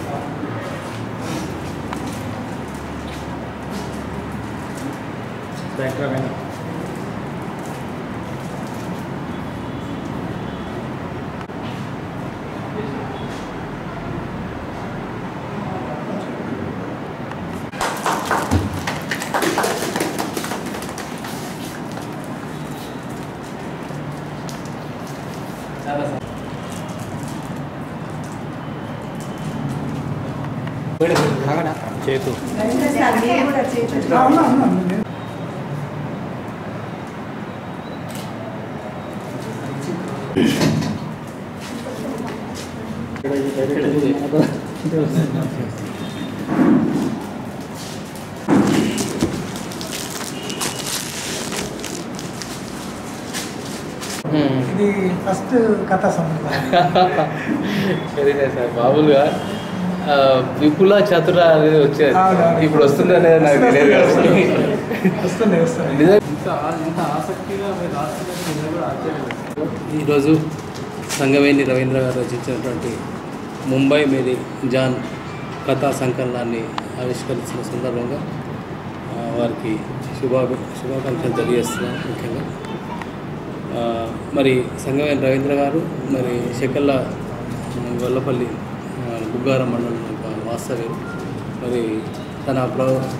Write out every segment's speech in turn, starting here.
చేతు ఇది ఫస్ట్ కథ సంబంధం సరేనే సార్ మామూలుగా ఆ, విపుల చతుర అనేది వచ్చేది అవునవును. ఇప్పుడు వస్తుందనేది నాకు తెలియదు కాబట్టి వస్తుంది వస్తుంది నిజంగా ఇంత ఇంత ఆసక్తిగా మీరు రాస్తున్నట్టు నేను కూడా ఆశ్చర్యపోయాను. ఈరోజు సంగవేణి రవీంద్ర గారు రచించినటువంటి ముంబై మేరీ జాన్ కథా సంకలనాన్ని ఆవిష్కరించిన సందర్భంగా ఆ, వారికి శుభాభి శుభాకాంక్షలు తెలియజేస్తున్నాను ముఖ్యంగా ఆ, మరి సంగవేణి రవీంద్ర గారు మరి శకల్ల వల్లపల్లి ఆ, బుగ్గారం మండలం యొక్క వాస్తవ్యం మరి తన ప్ర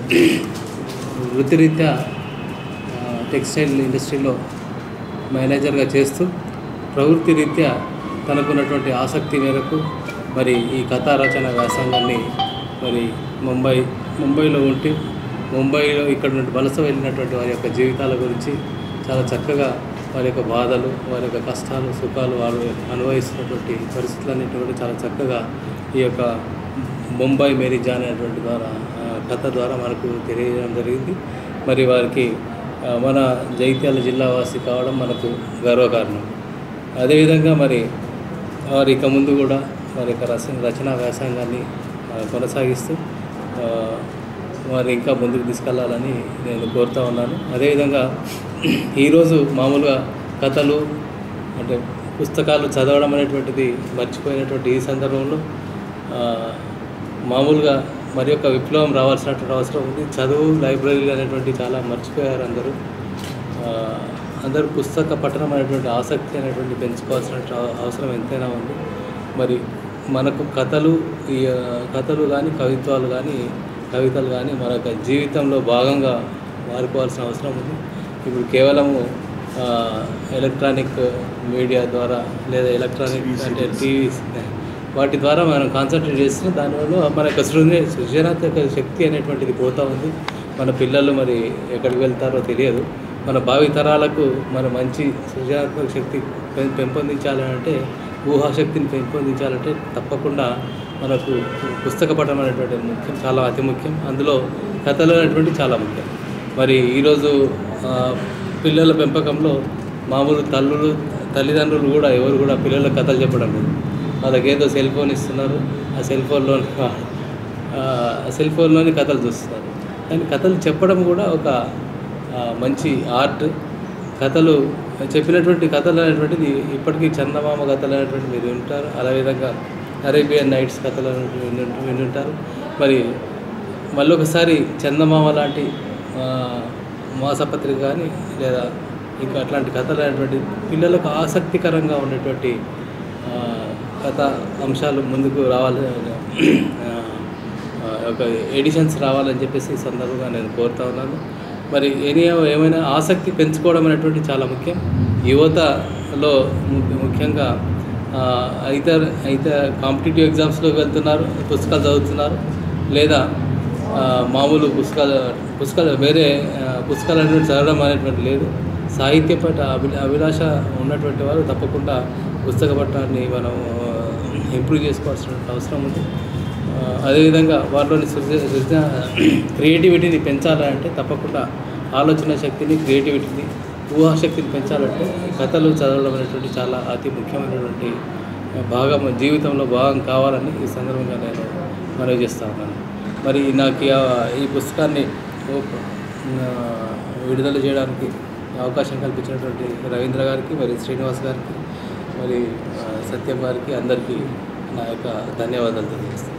వృత్తిరీత్యా ఆ, టెక్స్టైల్ ఇండస్ట్రీలో మేనేజర్గా చేస్తూ ప్రవృత్తి రీత్యా తనకున్నటువంటి ఆసక్తి మేరకు మరి ఈ కథా రచన వ్యాసంగాన్ని మరి ముంబై ముంబైలో ఉండి ముంబైలో ఇక్కడ నుండి వలస వెళ్ళినటువంటి వారి యొక్క జీవితాల గురించి చాలా చక్కగా వారి యొక్క బాధలు వారి యొక్క కష్టాలు సుఖాలు వారు అనుభవిస్తున్నటువంటి పరిస్థితులన్నింటినీ కూడా చాలా చక్కగా ఈ యొక్క ముంబై మేరీ జాన్ అనేటువంటి ద్వారా ఆ, కథ ద్వారా మనకు తెలియజేయడం జరిగింది మరి వారికి ఆ, మన జైత్యాల జిల్లా వాసి కావడం మనకు గర్వకారణం అదేవిధంగా మరి వారు ఇక ముందు కూడా వారి యొక్క రచన రచనా వ్యాసంగాన్ని ఆ, కొనసాగిస్తూ ఆ, వారు ఇంకా ముందుకు తీసుకెళ్లాలని నేను కోరుతా ఉన్నాను అదేవిధంగా ఈరోజు మామూలుగా కథలు అంటే పుస్తకాలు చదవడం అనేటువంటిది మర్చిపోయినటువంటి ఈ సందర్భంలో ఆ, మామూలుగా మరి యొక్క విప్లవం రావాల్సినటువంటి అవసరం ఉంది చదువు లైబ్రరీలు అనేటువంటి చాలా మర్చిపోయారు అందరూ ఆ, అందరూ పుస్తక పఠనం అనేటువంటి ఆసక్తి అనేటువంటి పెంచుకోవాల్సిన అవసరం ఎంతైనా ఉంది మరి మనకు కథలు ఈ ఆ, కథలు కానీ కవిత్వాలు కానీ కవితలు కానీ మన యొక్క జీవితంలో భాగంగా మారుకోవాల్సిన అవసరం ఉంది ఇప్పుడు కేవలము ఆ, ఎలక్ట్రానిక్ మీడియా ద్వారా లేదా ఎలక్ట్రానిక్ అంటే టీవీస్ వాటి ద్వారా మనం కాన్సన్ట్రేట్ చేస్తున్నాం దానివల్ల మన యొక్క సృజన సృజనాత్మక శక్తి అనేటువంటిది పోతూ ఉంది మన పిల్లలు మరి ఎక్కడికి వెళ్తారో తెలియదు మన భావి తరాలకు మన మంచి సృజనాత్మక శక్తి పెం- పెంపొందించాలంటే ఊహాశక్తిని పెంపొందించాలంటే తప్పకుండా మనకు పుస్తక పఠనం అనేటువంటి ముఖ్యం చాలా అతి ముఖ్యం అందులో కథలు అనేటువంటి చాలా ముఖ్యం మరి ఈరోజు ఆ, పిల్లల పెంపకంలో మామూలు తల్లులు తల్లిదండ్రులు కూడా ఎవరు కూడా పిల్లలకు కథలు చెప్పడం లేదు వాళ్ళకి ఏదో సెల్ ఫోన్ ఇస్తున్నారు ఆ సెల్ ఫోన్లో సెల్ ఫోన్లోని కథలు చూస్తున్నారు కానీ కథలు చెప్పడం కూడా ఒక ఆ, మంచి ఆర్ట్ కథలు చెప్పినటువంటి కథలు అనేటువంటిది ఇప్పటికీ చందమామ కథలు అనేటువంటి మీరు వింటారు అదేవిధంగా అరేబియన్ నైట్స్ కథలు అనేటువంటి విని- వినుంటారు మరి మళ్ళీ ఒకసారి చందమామ లాంటి ఆ, మాసపత్రిక కానీ లేదా ఇంకా అట్లాంటి కథలు అనేటువంటి పిల్లలకు ఆసక్తికరంగా ఉండేటువంటి ఆ, కథ అంశాలు ముందుకు రావాలి ఆ, ఆ, ఒక ఎడిషన్స్ రావాలని చెప్పేసి ఈ సందర్భంగా నేను కోరుతా ఉన్నాను మరి ఎనీ ఏమైనా ఆసక్తి పెంచుకోవడం అనేటువంటి చాలా ముఖ్యం యువతలో ము- ముఖ్యంగా ఆ, అయితే అయితే కాంపిటేటివ్ ఎగ్జామ్స్లోకి వెళ్తున్నారు పుస్తకాలు చదువుతున్నారు లేదా ఆ, మామూలు పుస్తకాలు పుస్తకాలు వేరే ఆ, పుస్తకాలు అనేటువంటి చదవడం అనేటువంటి లేదు సాహిత్య పట్ల అభి అభిలాష ఉన్నటువంటి వారు తప్పకుండా పుస్తక పట్టాన్ని మనం ఇంప్రూవ్ చేసుకోవాల్సిన అవసరం ఉంది ఆ, అదేవిధంగా వారిలోని సృజ సృజన క్రియేటివిటీని పెంచాలంటే తప్పకుండా ఆలోచన శక్తిని క్రియేటివిటీని ఊహాశక్తిని పెంచాలంటే కథలు చదవడం అనేటువంటి చాలా అతి ముఖ్యమైనటువంటి భాగం జీవితంలో భాగం కావాలని ఈ సందర్భంగా నేను మనవి చేస్తా ఉన్నాను మరి నాకు ఈ- ఈ పుస్తకాన్ని ఓ- ఆ, విడుదల చేయడానికి అవకాశం కల్పించినటువంటి రవీంద్ర గారికి మరి శ్రీనివాస్ గారికి మరి ఆ, సత్యం గారికి అందరికీ నా యొక్క ధన్యవాదాలు తెలియజేస్తాను